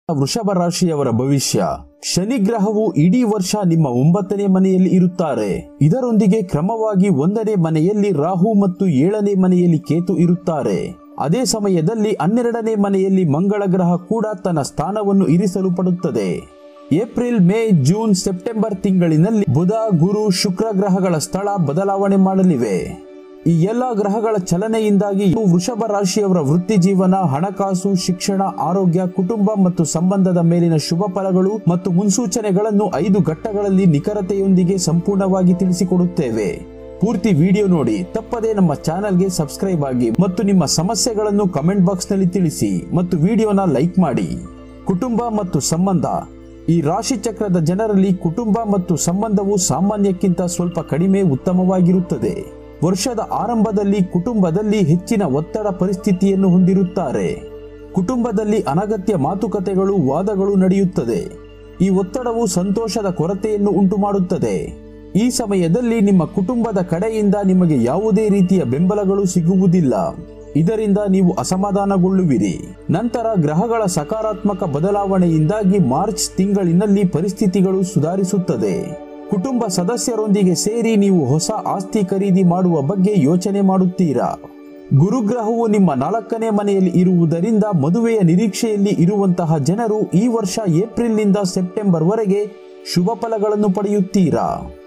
ವೃಷಭ ರಾಶಿಯವರ ಭವಿಷ್ಯ ಶನಿ ಗ್ರಹವು ಇಡೀ ವರ್ಷ ನಿಮ್ಮ ಒಂಬತ್ತನೇ ಮನೆಯಲ್ಲಿ ಇರುತ್ತಾರೆ ಇದರೊಂದಿಗೆ ಕ್ರಮವಾಗಿ ಒಂದನೇ ಮನೆಯಲ್ಲಿ ರಾಹು ಮತ್ತು ಏಳನೇ ಮನೆಯಲ್ಲಿ ಕೇತು ಇರುತ್ತಾರೆ ಅದೇ ಸಮಯದಲ್ಲಿ ಹನ್ನೆರಡನೇ ಮನೆಯಲ್ಲಿ ಮಂಗಳ ಗ್ರಹ ಕೂಡ ತನ್ನ ಸ್ಥಾನವನ್ನು ಇರಿಸಲು ಪಡುತ್ತದೆ ಏಪ್ರಿಲ್ ಮೇ ಜೂನ್ ಸೆಪ್ಟೆಂಬರ್ ತಿಂಗಳಿನಲ್ಲಿ ಬುಧ ಗುರು ಶುಕ್ರ ಗ್ರಹಗಳ ಸ್ಥಳ ಬದಲಾವಣೆ ಮಾಡಲಿವೆ ಈ ಎಲ್ಲ ಗ್ರಹಗಳ ಚಲನೆಯಿಂದಾಗಿ ಇವು ವೃಷಭ ರಾಶಿಯವರ ವೃತ್ತಿ ಜೀವನ ಹಣಕಾಸು ಶಿಕ್ಷಣ ಆರೋಗ್ಯ ಕುಟುಂಬ ಮತ್ತು ಸಂಬಂಧದ ಮೇಲಿನ ಶುಭ ಫಲಗಳು ಮತ್ತು ಮುನ್ಸೂಚನೆಗಳನ್ನು ಐದು ಘಟ್ಟಗಳಲ್ಲಿ ನಿಖರತೆಯೊಂದಿಗೆ ಸಂಪೂರ್ಣವಾಗಿ ತಿಳಿಸಿಕೊಡುತ್ತೇವೆ ಪೂರ್ತಿ ವಿಡಿಯೋ ನೋಡಿ ತಪ್ಪದೇ ನಮ್ಮ ಚಾನೆಲ್ಗೆ ಸಬ್ಸ್ಕ್ರೈಬ್ ಆಗಿ ಮತ್ತು ನಿಮ್ಮ ಸಮಸ್ಯೆಗಳನ್ನು ಕಮೆಂಟ್ ಬಾಕ್ಸ್ ನಲ್ಲಿ ತಿಳಿಸಿ ಮತ್ತು ವಿಡಿಯೋನ ಲೈಕ್ ಮಾಡಿ ಕುಟುಂಬ ಮತ್ತು ಸಂಬಂಧ ಈ ರಾಶಿ ಚಕ್ರದ ಜನರಲ್ಲಿ ಕುಟುಂಬ ಮತ್ತು ಸಂಬಂಧವು ಸಾಮಾನ್ಯಕ್ಕಿಂತ ಸ್ವಲ್ಪ ಕಡಿಮೆ ಉತ್ತಮವಾಗಿರುತ್ತದೆ ವರ್ಷದ ಆರಂಭದಲ್ಲಿ ಕುಟುಂಬದಲ್ಲಿ ಹೆಚ್ಚಿನ ಒತ್ತಡ ಪರಿಸ್ಥಿತಿಯನ್ನು ಹೊಂದಿರುತ್ತಾರೆ ಕುಟುಂಬದಲ್ಲಿ ಅನಗತ್ಯ ಮಾತುಕತೆಗಳು ವಾದಗಳು ನಡೆಯುತ್ತದೆ ಈ ಒತ್ತಡವು ಸಂತೋಷದ ಕೊರತೆಯನ್ನು ಉಂಟುಮಾಡುತ್ತದೆ ಈ ಸಮಯದಲ್ಲಿ ನಿಮ್ಮ ಕುಟುಂಬದ ಕಡೆಯಿಂದ ನಿಮಗೆ ಯಾವುದೇ ರೀತಿಯ ಬೆಂಬಲಗಳು ಸಿಗುವುದಿಲ್ಲ ಇದರಿಂದ ನೀವು ಅಸಮಾಧಾನಗೊಳ್ಳುವಿರಿ ನಂತರ ಗ್ರಹಗಳ ಸಕಾರಾತ್ಮಕ ಬದಲಾವಣೆಯಿಂದಾಗಿ ಮಾರ್ಚ್ ತಿಂಗಳಿನಲ್ಲಿ ಪರಿಸ್ಥಿತಿಗಳು ಸುಧಾರಿಸುತ್ತದೆ ಕುಟುಂಬ ಸದಸ್ಯರೊಂದಿಗೆ ಸೇರಿ ನೀವು ಹೊಸ ಆಸ್ತಿ ಖರೀದಿ ಮಾಡುವ ಬಗ್ಗೆ ಯೋಚನೆ ಮಾಡುತ್ತೀರಾ ಗುರುಗ್ರಹವು ನಿಮ್ಮ ನಾಲ್ಕನೇ ಮನೆಯಲ್ಲಿ ಇರುವುದರಿಂದ ಮದುವೆಯ ನಿರೀಕ್ಷೆಯಲ್ಲಿ ಇರುವಂತಹ ಜನರು ಈ ವರ್ಷ ಏಪ್ರಿಲ್ನಿಂದ ಸೆಪ್ಟೆಂಬರ್ ವರೆಗೆ ಶುಭ ಫಲಗಳನ್ನು ಪಡೆಯುತ್ತೀರಾ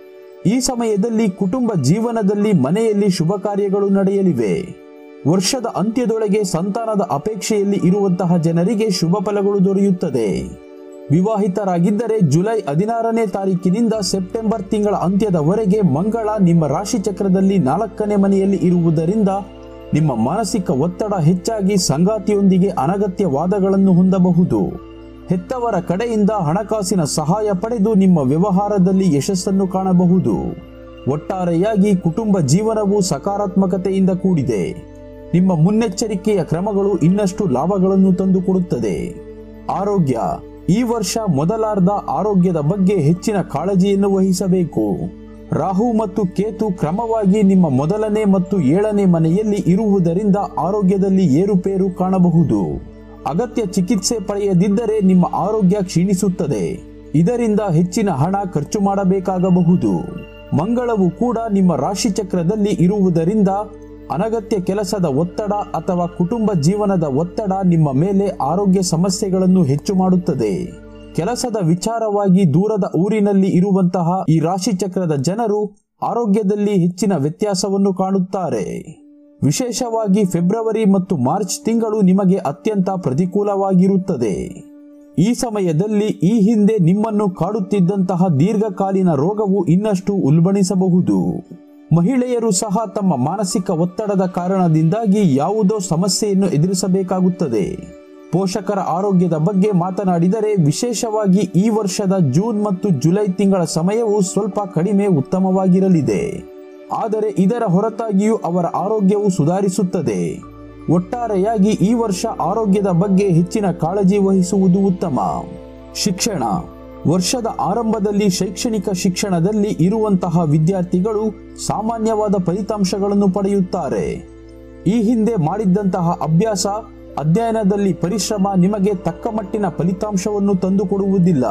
ಈ ಸಮಯದಲ್ಲಿ ಕುಟುಂಬ ಜೀವನದಲ್ಲಿ ಮನೆಯಲ್ಲಿ ಶುಭ ಕಾರ್ಯಗಳು ನಡೆಯಲಿವೆ ವರ್ಷದ ಅಂತ್ಯದೊಳಗೆ ಸಂತಾನದ ಅಪೇಕ್ಷೆಯಲ್ಲಿ ಇರುವಂತಹ ಜನರಿಗೆ ಶುಭ ಫಲಗಳು ದೊರೆಯುತ್ತದೆ ವಿವಾಹಿತರಾಗಿದ್ದರೆ ಜುಲೈ ಹದಿನಾರನೇ ತಾರೀಕಿನಿಂದ ಸೆಪ್ಟೆಂಬರ್ ತಿಂಗಳ ಅಂತ್ಯದವರೆಗೆ ಮಂಗಳ ನಿಮ್ಮ ರಾಶಿ ಚಕ್ರದಲ್ಲಿ ನಾಲ್ಕನೇ ಮನೆಯಲ್ಲಿ ಇರುವುದರಿಂದ ನಿಮ್ಮ ಮಾನಸಿಕ ಒತ್ತಡ ಹೆಚ್ಚಾಗಿ ಸಂಗಾತಿಯೊಂದಿಗೆ ಅನಗತ್ಯ ವಾದಗಳನ್ನು ಹೊಂದಬಹುದು ಹೆತ್ತವರ ಕಡೆಯಿಂದ ಹಣಕಾಸಿನ ಸಹಾಯ ಪಡೆದು ನಿಮ್ಮ ವ್ಯವಹಾರದಲ್ಲಿ ಯಶಸ್ಸನ್ನು ಕಾಣಬಹುದು ಒಟ್ಟಾರೆಯಾಗಿ ಕುಟುಂಬ ಜೀವನವು ಸಕಾರಾತ್ಮಕತೆಯಿಂದ ಕೂಡಿದೆ ನಿಮ್ಮ ಮುನ್ನೆಚ್ಚರಿಕೆಯ ಕ್ರಮಗಳು ಇನ್ನಷ್ಟು ಲಾಭಗಳನ್ನು ತಂದುಕೊಡುತ್ತದೆ ಆರೋಗ್ಯ ಈ ವರ್ಷ ಮೊದಲಾರ್ಧ ಆರೋಗ್ಯದ ಬಗ್ಗೆ ಹೆಚ್ಚಿನ ಕಾಳಜಿಯನ್ನು ವಹಿಸಬೇಕು ರಾಹು ಮತ್ತು ಕೇತು ಕ್ರಮವಾಗಿ ನಿಮ್ಮ ಮೊದಲನೇ ಮತ್ತು ಏಳನೇ ಮನೆಯಲ್ಲಿ ಇರುವುದರಿಂದ ಆರೋಗ್ಯದಲ್ಲಿ ಏರುಪೇರು ಕಾಣಬಹುದು ಅಗತ್ಯ ಚಿಕಿತ್ಸೆ ಪಡೆಯದಿದ್ದರೆ ನಿಮ್ಮ ಆರೋಗ್ಯ ಕ್ಷೀಣಿಸುತ್ತದೆ ಇದರಿಂದ ಹೆಚ್ಚಿನ ಹಣ ಖರ್ಚು ಮಾಡಬೇಕಾಗಬಹುದು ಮಂಗಳವು ಕೂಡ ನಿಮ್ಮ ರಾಶಿ ಚಕ್ರದಲ್ಲಿ ಇರುವುದರಿಂದ ಅನಗತ್ಯ ಕೆಲಸದ ಒತ್ತಡ ಅಥವಾ ಕುಟುಂಬ ಜೀವನದ ಒತ್ತಡ ನಿಮ್ಮ ಮೇಲೆ ಆರೋಗ್ಯ ಸಮಸ್ಯೆಗಳನ್ನು ಹೆಚ್ಚು ಮಾಡುತ್ತದೆ ಕೆಲಸದ ವಿಚಾರವಾಗಿ ದೂರದ ಊರಿನಲ್ಲಿ ಇರುವಂತಹ ಈ ರಾಶಿ ಚಕ್ರದ ಜನರು ಆರೋಗ್ಯದಲ್ಲಿ ಹೆಚ್ಚಿನ ವ್ಯತ್ಯಾಸವನ್ನು ಕಾಣುತ್ತಾರೆ ವಿಶೇಷವಾಗಿ ಫೆಬ್ರವರಿ ಮತ್ತು ಮಾರ್ಚ್ ತಿಂಗಳು ನಿಮಗೆ ಅತ್ಯಂತ ಪ್ರತಿಕೂಲವಾಗಿರುತ್ತದೆ ಈ ಸಮಯದಲ್ಲಿ ಈ ಹಿಂದೆ ನಿಮ್ಮನ್ನು ಕಾಡುತ್ತಿದ್ದಂತಹ ದೀರ್ಘಕಾಲೀನ ರೋಗವು ಇನ್ನಷ್ಟು ಉಲ್ಬಣಿಸಬಹುದು ಮಹಿಳೆಯರು ಸಹ ತಮ್ಮ ಮಾನಸಿಕ ಒತ್ತಡದ ಕಾರಣದಿಂದಾಗಿ ಯಾವುದೋ ಸಮಸ್ಯೆಯನ್ನು ಎದುರಿಸಬೇಕಾಗುತ್ತದೆ ಪೋಷಕರ ಆರೋಗ್ಯದ ಬಗ್ಗೆ ಮಾತನಾಡಿದರೆ ವಿಶೇಷವಾಗಿ ಈ ವರ್ಷದ ಜೂನ್ ಮತ್ತು ಜುಲೈ ತಿಂಗಳ ಸಮಯವು ಸ್ವಲ್ಪ ಕಡಿಮೆ ಉತ್ತಮವಾಗಿರಲಿದೆ ಆದರೆ ಇದರ ಹೊರತಾಗಿಯೂ ಅವರ ಆರೋಗ್ಯವು ಸುಧಾರಿಸುತ್ತದೆ ಒಟ್ಟಾರೆಯಾಗಿ ಈ ವರ್ಷ ಆರೋಗ್ಯದ ಬಗ್ಗೆ ಹೆಚ್ಚಿನ ಕಾಳಜಿ ವಹಿಸುವುದು ಉತ್ತಮ ಶಿಕ್ಷಣ ವರ್ಷದ ಆರಂಭದಲ್ಲಿ ಶೈಕ್ಷಣಿಕ ಶಿಕ್ಷಣದಲ್ಲಿ ಇರುವಂತಹ ವಿದ್ಯಾರ್ಥಿಗಳು ಸಾಮಾನ್ಯವಾದ ಫಲಿತಾಂಶಗಳನ್ನು ಪಡೆಯುತ್ತಾರೆ ಈ ಹಿಂದೆ ಮಾಡಿದ್ದಂತಹ ಅಭ್ಯಾಸ ಅಧ್ಯಯನದಲ್ಲಿ ಪರಿಶ್ರಮ ನಿಮಗೆ ತಕ್ಕ ಮಟ್ಟಿನ ಫಲಿತಾಂಶವನ್ನು ತಂದುಕೊಡುವುದಿಲ್ಲ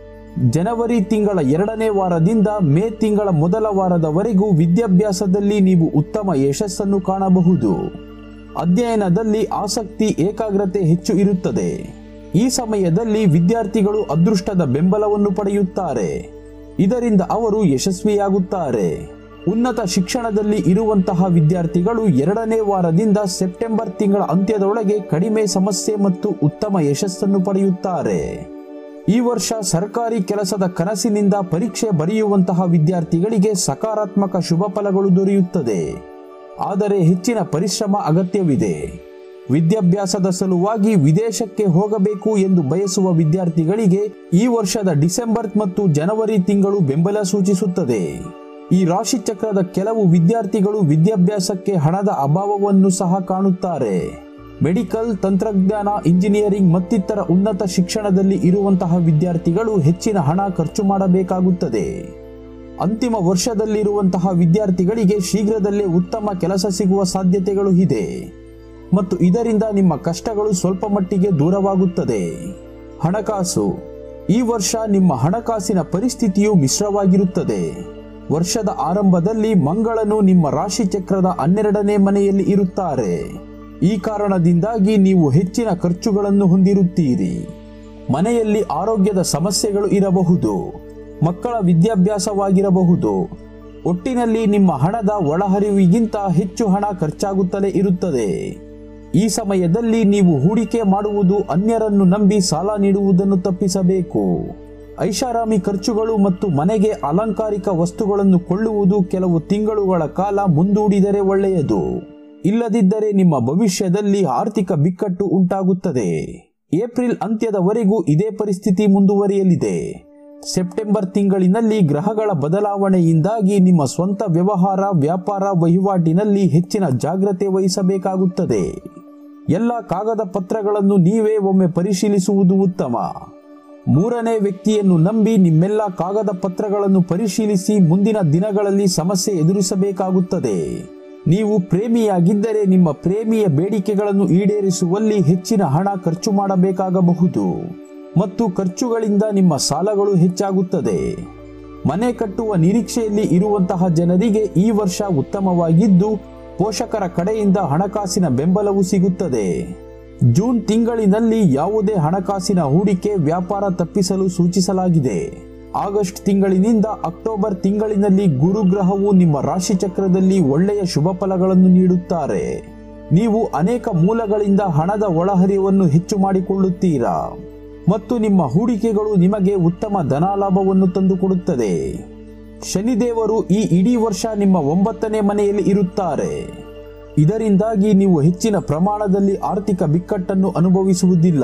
ಜನವರಿ ತಿಂಗಳ ಎರಡನೇ ವಾರದಿಂದ ಮೇ ತಿಂಗಳ ಮೊದಲ ವಾರದವರೆಗೂ ವಿದ್ಯಾಭ್ಯಾಸದಲ್ಲಿ ನೀವು ಉತ್ತಮ ಯಶಸ್ಸನ್ನು ಕಾಣಬಹುದು ಅಧ್ಯಯನದಲ್ಲಿ ಆಸಕ್ತಿ ಏಕಾಗ್ರತೆ ಹೆಚ್ಚು ಇರುತ್ತದೆ ಈ ಸಮಯದಲ್ಲಿ ವಿದ್ಯಾರ್ಥಿಗಳು ಅದೃಷ್ಟದ ಬೆಂಬಲವನ್ನು ಪಡೆಯುತ್ತಾರೆ ಇದರಿಂದ ಅವರು ಯಶಸ್ವಿಯಾಗುತ್ತಾರೆ ಉನ್ನತ ಶಿಕ್ಷಣದಲ್ಲಿ ಇರುವಂತಹ ವಿದ್ಯಾರ್ಥಿಗಳು ಎರಡನೇ ವಾರದಿಂದ ಸೆಪ್ಟೆಂಬರ್ ತಿಂಗಳ ಅಂತ್ಯದೊಳಗೆ ಕಡಿಮೆ ಸಮಸ್ಯೆ ಮತ್ತು ಉತ್ತಮ ಯಶಸ್ಸನ್ನು ಪಡೆಯುತ್ತಾರೆ ಈ ವರ್ಷ ಸರ್ಕಾರಿ ಕೆಲಸದ ಕನಸಿನಿಂದ ಪರೀಕ್ಷೆ ಬರೆಯುವಂತಹ ವಿದ್ಯಾರ್ಥಿಗಳಿಗೆ ಸಕಾರಾತ್ಮಕ ಶುಭ ಫಲಗಳು ದೊರೆಯುತ್ತದೆ ಆದರೆ ಹೆಚ್ಚಿನ ಪರಿಶ್ರಮ ಅಗತ್ಯವಿದೆ ವಿದ್ಯಾಭ್ಯಾಸದ ಸಲುವಾಗಿ ವಿದೇಶಕ್ಕೆ ಹೋಗಬೇಕು ಎಂದು ಬಯಸುವ ವಿದ್ಯಾರ್ಥಿಗಳಿಗೆ ಈ ವರ್ಷದ ಡಿಸೆಂಬರ್ ಮತ್ತು ಜನವರಿ ತಿಂಗಳು ಬೆಂಬಲ ಸೂಚಿಸುತ್ತದೆ ಈ ರಾಶಿ ಚಕ್ರದ ಕೆಲವು ವಿದ್ಯಾರ್ಥಿಗಳು ವಿದ್ಯಾಭ್ಯಾಸಕ್ಕೆ ಹಣದ ಅಭಾವವನ್ನು ಸಹ ಕಾಣುತ್ತಾರೆ ಮೆಡಿಕಲ್ ತಂತ್ರಜ್ಞಾನ ಇಂಜಿನಿಯರಿಂಗ್ ಮತ್ತಿತರ ಉನ್ನತ ಶಿಕ್ಷಣದಲ್ಲಿ ಇರುವಂತಹ ವಿದ್ಯಾರ್ಥಿಗಳು ಹೆಚ್ಚಿನ ಹಣ ಖರ್ಚು ಮಾಡಬೇಕಾಗುತ್ತದೆ ಅಂತಿಮ ವರ್ಷದಲ್ಲಿರುವಂತಹ ವಿದ್ಯಾರ್ಥಿಗಳಿಗೆ ಶೀಘ್ರದಲ್ಲೇ ಉತ್ತಮ ಕೆಲಸ ಸಿಗುವ ಸಾಧ್ಯತೆಗಳು ಇದೆ ಮತ್ತು ಇದರಿಂದ ನಿಮ್ಮ ಕಷ್ಟಗಳು ಸ್ವಲ್ಪ ಮಟ್ಟಿಗೆ ದೂರವಾಗುತ್ತದೆ ಹಣಕಾಸು ಈ ವರ್ಷ ನಿಮ್ಮ ಹಣಕಾಸಿನ ಪರಿಸ್ಥಿತಿಯು ಮಿಶ್ರವಾಗಿರುತ್ತದೆ ವರ್ಷದ ಆರಂಭದಲ್ಲಿ ಮಂಗಳನು ನಿಮ್ಮ ರಾಶಿ ಚಕ್ರದ ಹನ್ನೆರಡನೇ ಮನೆಯಲ್ಲಿ ಇರುತ್ತಾರೆ ಈ ಕಾರಣದಿಂದಾಗಿ ನೀವು ಹೆಚ್ಚಿನ ಖರ್ಚುಗಳನ್ನು ಹೊಂದಿರುತ್ತೀರಿ ಮನೆಯಲ್ಲಿ ಆರೋಗ್ಯದ ಸಮಸ್ಯೆಗಳು ಇರಬಹುದು ಮಕ್ಕಳ ವಿದ್ಯಾಭ್ಯಾಸವಾಗಿರಬಹುದು ಒಟ್ಟಿನಲ್ಲಿ ನಿಮ್ಮ ಹಣದ ಒಳಹರಿವಿಗಿಂತ ಹೆಚ್ಚು ಹಣ ಖರ್ಚಾಗುತ್ತಲೇ ಇರುತ್ತದೆ ಈ ಸಮಯದಲ್ಲಿ ನೀವು ಹೂಡಿಕೆ ಮಾಡುವುದು ಅನ್ಯರನ್ನು ನಂಬಿ ಸಾಲ ನೀಡುವುದನ್ನು ತಪ್ಪಿಸಬೇಕು ಐಷಾರಾಮಿ ಖರ್ಚುಗಳು ಮತ್ತು ಮನೆಗೆ ಅಲಂಕಾರಿಕ ವಸ್ತುಗಳನ್ನು ಕೊಳ್ಳುವುದು ಕೆಲವು ತಿಂಗಳುಗಳ ಕಾಲ ಮುಂದೂಡಿದರೆ ಒಳ್ಳೆಯದು ಇಲ್ಲದಿದ್ದರೆ ನಿಮ್ಮ ಭವಿಷ್ಯದಲ್ಲಿ ಆರ್ಥಿಕ ಬಿಕ್ಕಟ್ಟು ಉಂಟಾಗುತ್ತದೆ ಏಪ್ರಿಲ್ ಅಂತ್ಯದವರೆಗೂ ಇದೇ ಪರಿಸ್ಥಿತಿ ಮುಂದುವರಿಯಲಿದೆ ಸೆಪ್ಟೆಂಬರ್ ತಿಂಗಳಿನಲ್ಲಿ ಗ್ರಹಗಳ ಬದಲಾವಣೆಯಿಂದಾಗಿ ನಿಮ್ಮ ಸ್ವಂತ ವ್ಯವಹಾರ ವ್ಯಾಪಾರ ವಹಿವಾಟಿನಲ್ಲಿ ಹೆಚ್ಚಿನ ಜಾಗ್ರತೆ ವಹಿಸಬೇಕಾಗುತ್ತದೆ ಎಲ್ಲ ಕಾಗದ ಪತ್ರಗಳನ್ನು ನೀವೇ ಒಮ್ಮೆ ಪರಿಶೀಲಿಸುವುದು ಉತ್ತಮ ಮೂರನೇ ವ್ಯಕ್ತಿಯನ್ನು ನಂಬಿ ನಿಮ್ಮೆಲ್ಲ ಕಾಗದ ಪತ್ರಗಳನ್ನು ಪರಿಶೀಲಿಸಿ ಮುಂದಿನ ದಿನಗಳಲ್ಲಿ ಸಮಸ್ಯೆ ಎದುರಿಸಬೇಕಾಗುತ್ತದೆ ನೀವು ಪ್ರೇಮಿಯಾಗಿದ್ದರೆ ನಿಮ್ಮ ಪ್ರೇಮಿಯ ಬೇಡಿಕೆಗಳನ್ನು ಈಡೇರಿಸುವಲ್ಲಿ ಹೆಚ್ಚಿನ ಹಣ ಖರ್ಚು ಮಾಡಬೇಕಾಗಬಹುದು ಮತ್ತು ಖರ್ಚುಗಳಿಂದ ನಿಮ್ಮ ಸಾಲಗಳು ಹೆಚ್ಚಾಗುತ್ತದೆ ಮನೆ ಕಟ್ಟುವ ನಿರೀಕ್ಷೆಯಲ್ಲಿ ಇರುವಂತಹ ಜನರಿಗೆ ಈ ವರ್ಷ ಉತ್ತಮವಾಗಿದ್ದು ಪೋಷಕರ ಕಡೆಯಿಂದ ಹಣಕಾಸಿನ ಬೆಂಬಲವು ಸಿಗುತ್ತದೆ ಜೂನ್ ತಿಂಗಳಿನಲ್ಲಿ ಯಾವುದೇ ಹಣಕಾಸಿನ ಹೂಡಿಕೆ ವ್ಯಾಪಾರ ತಪ್ಪಿಸಲು ಸೂಚಿಸಲಾಗಿದೆ ಆಗಸ್ಟ್ ತಿಂಗಳಿನಿಂದ ಅಕ್ಟೋಬರ್ ತಿಂಗಳಿನಲ್ಲಿ ಗುರುಗ್ರಹವು ನಿಮ್ಮ ರಾಶಿ ಚಕ್ರದಲ್ಲಿ ಒಳ್ಳೆಯ ಶುಭ ಫಲಗಳನ್ನು ನೀಡುತ್ತಾರೆ ನೀವು ಅನೇಕ ಮೂಲಗಳಿಂದ ಹಣದ ಒಳಹರಿವನ್ನು ಹೆಚ್ಚು ಮಾಡಿಕೊಳ್ಳುತ್ತೀರಾ ಮತ್ತು ನಿಮ್ಮ ಹೂಡಿಕೆಗಳು ನಿಮಗೆ ಉತ್ತಮ ಧನಾಲಾಭವನ್ನು ತಂದುಕೊಡುತ್ತದೆ ಶನಿದೇವರು ಈ ಇಡೀ ವರ್ಷ ನಿಮ್ಮ ಒಂಬತ್ತನೇ ಮನೆಯಲ್ಲಿ ಇರುತ್ತಾರೆ ಇದರಿಂದಾಗಿ ನೀವು ಹೆಚ್ಚಿನ ಪ್ರಮಾಣದಲ್ಲಿ ಆರ್ಥಿಕ ಬಿಕ್ಕಟ್ಟನ್ನು ಅನುಭವಿಸುವುದಿಲ್ಲ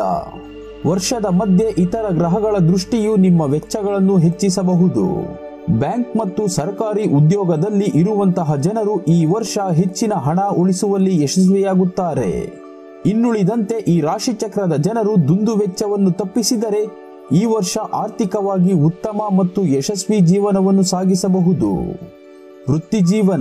ವರ್ಷದ ಮಧ್ಯೆ ಇತರ ಗ್ರಹಗಳ ದೃಷ್ಟಿಯು ನಿಮ್ಮ ವೆಚ್ಚಗಳನ್ನು ಹೆಚ್ಚಿಸಬಹುದು ಬ್ಯಾಂಕ್ ಮತ್ತು ಸರ್ಕಾರಿ ಉದ್ಯೋಗದಲ್ಲಿ ಇರುವಂತಹ ಜನರು ಈ ವರ್ಷ ಹೆಚ್ಚಿನ ಹಣ ಉಳಿಸುವಲ್ಲಿ ಯಶಸ್ವಿಯಾಗುತ್ತಾರೆ ಇನ್ನುಳಿದಂತೆ ಈ ರಾಶಿಚಕ್ರದ ಜನರು ದುಂದು ವೆಚ್ಚವನ್ನು ತಪ್ಪಿಸಿದರೆ ಈ ವರ್ಷ ಆರ್ಥಿಕವಾಗಿ ಉತ್ತಮ ಮತ್ತು ಯಶಸ್ವಿ ಜೀವನವನ್ನು ಸಾಗಿಸಬಹುದು ವೃತ್ತಿ ಜೀವನ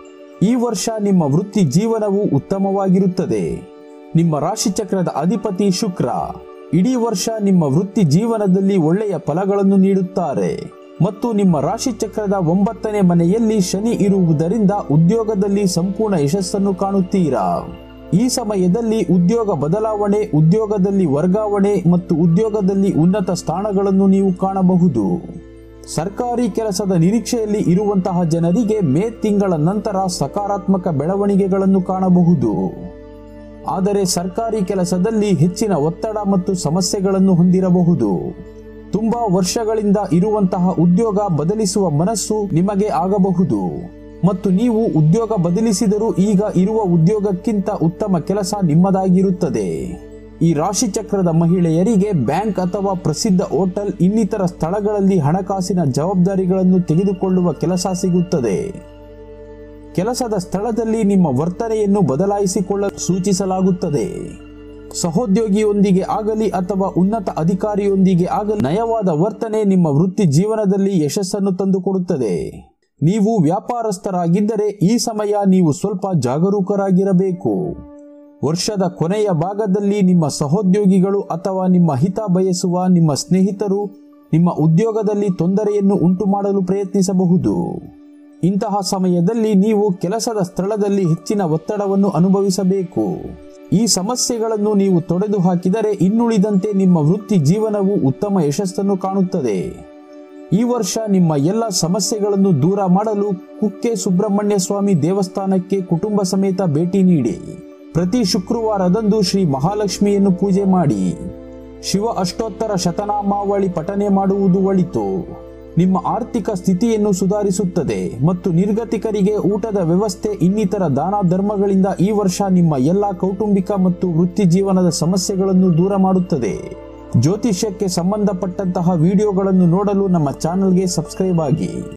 ಈ ವರ್ಷ ನಿಮ್ಮ ವೃತ್ತಿ ಜೀವನವು ಉತ್ತಮವಾಗಿರುತ್ತದೆ ನಿಮ್ಮ ರಾಶಿಚಕ್ರದ ಅಧಿಪತಿ ಶುಕ್ರ ಇಡೀ ವರ್ಷ ನಿಮ್ಮ ವೃತ್ತಿ ಜೀವನದಲ್ಲಿ ಒಳ್ಳೆಯ ಫಲಗಳನ್ನು ನೀಡುತ್ತಾರೆ ಮತ್ತು ನಿಮ್ಮ ರಾಶಿಚಕ್ರದ ಒಂಬತ್ತನೇ ಮನೆಯಲ್ಲಿ ಶನಿ ಇರುವುದರಿಂದ ಉದ್ಯೋಗದಲ್ಲಿ ಸಂಪೂರ್ಣ ಯಶಸ್ಸನ್ನು ಕಾಣುತ್ತೀರಾ ಈ ಸಮಯದಲ್ಲಿ ಉದ್ಯೋಗ ಬದಲಾವಣೆ ಉದ್ಯೋಗದಲ್ಲಿ ವರ್ಗಾವಣೆ ಮತ್ತು ಉದ್ಯೋಗದಲ್ಲಿ ಉನ್ನತ ಸ್ಥಾನಗಳನ್ನು ನೀವು ಕಾಣಬಹುದು ಸರ್ಕಾರಿ ಕೆಲಸದ ನಿರೀಕ್ಷೆಯಲ್ಲಿ ಇರುವಂತಹ ಜನರಿಗೆ ಮೇ ತಿಂಗಳ ನಂತರ ಸಕಾರಾತ್ಮಕ ಬೆಳವಣಿಗೆಗಳನ್ನು ಕಾಣಬಹುದು ಆದರೆ ಸರ್ಕಾರಿ ಕೆಲಸದಲ್ಲಿ ಹೆಚ್ಚಿನ ಒತ್ತಡ ಮತ್ತು ಸಮಸ್ಯೆಗಳನ್ನು ಹೊಂದಿರಬಹುದು ತುಂಬಾ ವರ್ಷಗಳಿಂದ ಇರುವಂತಹ ಉದ್ಯೋಗ ಬದಲಿಸುವ ಮನಸ್ಸು ನಿಮಗೆ ಆಗಬಹುದು ಮತ್ತು ನೀವು ಉದ್ಯೋಗ ಬದಲಿಸಿದರೂ ಈಗ ಇರುವ ಉದ್ಯೋಗಕ್ಕಿಂತ ಉತ್ತಮ ಕೆಲಸ ನಿಮ್ಮದಾಗಿರುತ್ತದೆ ಈ ರಾಶಿಚಕ್ರದ ಮಹಿಳೆಯರಿಗೆ ಬ್ಯಾಂಕ್ ಅಥವಾ ಪ್ರಸಿದ್ಧ ಹೋಟೆಲ್ ಇನ್ನಿತರ ಸ್ಥಳಗಳಲ್ಲಿ ಹಣಕಾಸಿನ ಜವಾಬ್ದಾರಿಗಳನ್ನು ತೆಗೆದುಕೊಳ್ಳುವ ಕೆಲಸ ಸಿಗುತ್ತದೆ ಕೆಲಸದ ಸ್ಥಳದಲ್ಲಿ ನಿಮ್ಮ ವರ್ತನೆಯನ್ನು ಬದಲಾಯಿಸಿಕೊಳ್ಳಲು ಸೂಚಿಸಲಾಗುತ್ತದೆ ಸಹೋದ್ಯೋಗಿಯೊಂದಿಗೆ ಆಗಲಿ ಅಥವಾ ಉನ್ನತ ಅಧಿಕಾರಿಯೊಂದಿಗೆ ಆಗಲಿ ನಯವಾದ ವರ್ತನೆ ನಿಮ್ಮ ವೃತ್ತಿ ಜೀವನದಲ್ಲಿ ಯಶಸ್ಸನ್ನು ತಂದುಕೊಡುತ್ತದೆ ನೀವು ವ್ಯಾಪಾರಸ್ಥರಾಗಿದ್ದರೆ ಈ ಸಮಯ ನೀವು ಸ್ವಲ್ಪ ಜಾಗರೂಕರಾಗಿರಬೇಕು ವರ್ಷದ ಕೊನೆಯ ಭಾಗದಲ್ಲಿ ನಿಮ್ಮ ಸಹೋದ್ಯೋಗಿಗಳು ಅಥವಾ ನಿಮ್ಮ ಹಿತ ಬಯಸುವ ನಿಮ್ಮ ಸ್ನೇಹಿತರು ನಿಮ್ಮ ಉದ್ಯೋಗದಲ್ಲಿ ತೊಂದರೆಯನ್ನು ಉಂಟು ಮಾಡಲು ಪ್ರಯತ್ನಿಸಬಹುದು ಇಂತಹ ಸಮಯದಲ್ಲಿ ನೀವು ಕೆಲಸದ ಸ್ಥಳದಲ್ಲಿ ಹೆಚ್ಚಿನ ಒತ್ತಡವನ್ನು ಅನುಭವಿಸಬೇಕು ಈ ಸಮಸ್ಯೆಗಳನ್ನು ನೀವು ತೊಡೆದು ಹಾಕಿದರೆ ಇನ್ನುಳಿದಂತೆ ನಿಮ್ಮ ವೃತ್ತಿ ಜೀವನವು ಉತ್ತಮ ಯಶಸ್ಸನ್ನು ಕಾಣುತ್ತದೆ ಈ ವರ್ಷ ನಿಮ್ಮ ಎಲ್ಲ ಸಮಸ್ಯೆಗಳನ್ನು ದೂರ ಮಾಡಲು ಕುಕ್ಕೆ ಸುಬ್ರಹ್ಮಣ್ಯ ಸ್ವಾಮಿ ದೇವಸ್ಥಾನಕ್ಕೆ ಕುಟುಂಬ ಸಮೇತ ಭೇಟಿ ನೀಡಿ ಪ್ರತಿ ಶುಕ್ರವಾರದಂದು ಶ್ರೀ ಮಹಾಲಕ್ಷ್ಮಿಯನ್ನು ಪೂಜೆ ಮಾಡಿ ಶಿವ ಅಷ್ಟೋತ್ತರ ಶತನಾಮಾವಳಿ ಪಠನೆ ಮಾಡುವುದು ಒಳಿತು ನಿಮ್ಮ ಆರ್ಥಿಕ ಸ್ಥಿತಿಯನ್ನು ಸುಧಾರಿಸುತ್ತದೆ ಮತ್ತು ನಿರ್ಗತಿಕರಿಗೆ ಊಟದ ವ್ಯವಸ್ಥೆ ಇನ್ನಿತರ ದಾನ ಧರ್ಮಗಳಿಂದ ಈ ವರ್ಷ ನಿಮ್ಮ ಎಲ್ಲ ಕೌಟುಂಬಿಕ ಮತ್ತು ವೃತ್ತಿ ಜೀವನದ ಸಮಸ್ಯೆಗಳನ್ನು ದೂರ ಮಾಡುತ್ತದೆ ಜ್ಯೋತಿಷ್ಯಕ್ಕೆ ಸಂಬಂಧಪಟ್ಟಂತಹ ವಿಡಿಯೋಗಳನ್ನು ನೋಡಲು ನಮ್ಮ ಚಾನಲ್ಗೆ ಸಬ್ಸ್ಕ್ರೈಬ್ ಆಗಿ